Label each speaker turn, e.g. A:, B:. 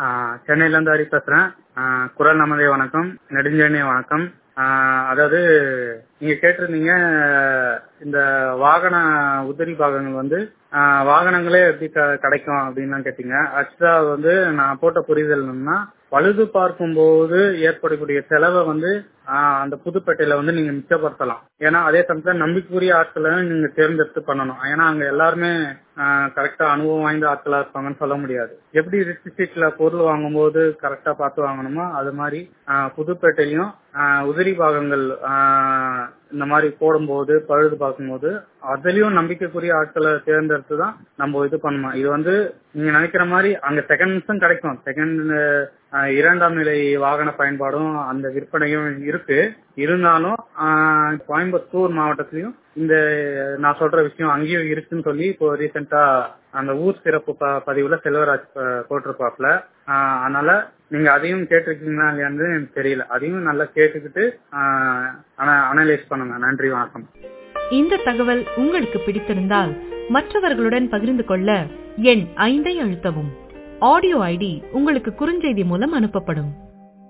A: ஆஹ் சென்னையில இருந்து ஹரி பேசுறேன் ஆஹ் குரல் நமதே வணக்கம் நெடுஞ்செழியனே வணக்கம் ஆஹ் அதாவது நீங்க கேட்டிருந்தீங்க இந்த வாகன உதிரி பாகங்கள் வந்து ஆஹ் வாகனங்களே எப்படி க- கிடைக்கும் அப்படின்னு கேட்டீங்க ஆக்சுவலா வந்து நான் போட்ட புரிதல் என்னன்னா பழுது பார்க்கும்போது ஏற்படக்கூடிய செலவை வந்து ஆஹ் அந்த புதுப்பேட்டையில வந்து நீங்க மிச்சப்படுத்தலாம் ஏன்னா அதே சமயத்துல நம்பிக்கைக்குரிய ஆட்களை நீங்க தேர்ந்தெடுத்து பண்ணணும் ஏன்னா அங்க எல்லாருமே கரெக்டா அனுபவம் வாய்ந்த ஆட்களா இருப்பாங்கன்னு சொல்ல முடியாது எப்படி ரிச் சீட்ல பொருள் வாங்கும்போது கரெக்டா பார்த்து வாங்கணுமோ அது மாதிரி ஆஹ் புதுப்பேட்டையிலும் ஆஹ் உதிரி பாகங்கள் ஆஹ் இந்த மாதிரி போடும்போது பழுது பார்க்கும்போது அதுலயும் நம்பிக்கைக்குரிய ஆட்களை தேர்ந்தெடுத்து தான் நம்ம இது பண்ணணும் இது வந்து நீங்க நினைக்கிற மாதிரி அங்க செகண்ட்ஸும் கிடைக்கும் செகண்ட் இரண்டாம் நிலை வாகன பயன்பாடும் அந்த விற்பனையும் இருக்கு இருந்தாலும் ஆஹ் கோயம்புத்தூர் மாவட்டத்திலயும் இந்த நான் சொல்ற விஷயம் அங்கேயும் இருக்குன்னு சொல்லி இப்போ ரீசெண்டா அந்த ஊர் சிறப்பு ப- பதிவுல செல்வராஜ் ப- போட்டிருப்பாப்ல ஆஹ் அதனால நீங்க அதையும் கேட்டிருக்கீங்களா இல்லையான்னு எனக்கு தெரியல அதையும் நல்லா கேட்டுக்கிட்டு அனலைஸ் பண்ணுங்க நன்றி வணக்கம்
B: இந்த தகவல் உங்களுக்கு பிடித்திருந்தால் மற்றவர்களுடன் பகிர்ந்து கொள்ள எண் ஐந்தை அழுத்தவும் ஆடியோ ஐடி உங்களுக்கு குறுஞ்செய்தி மூலம் அனுப்பப்படும்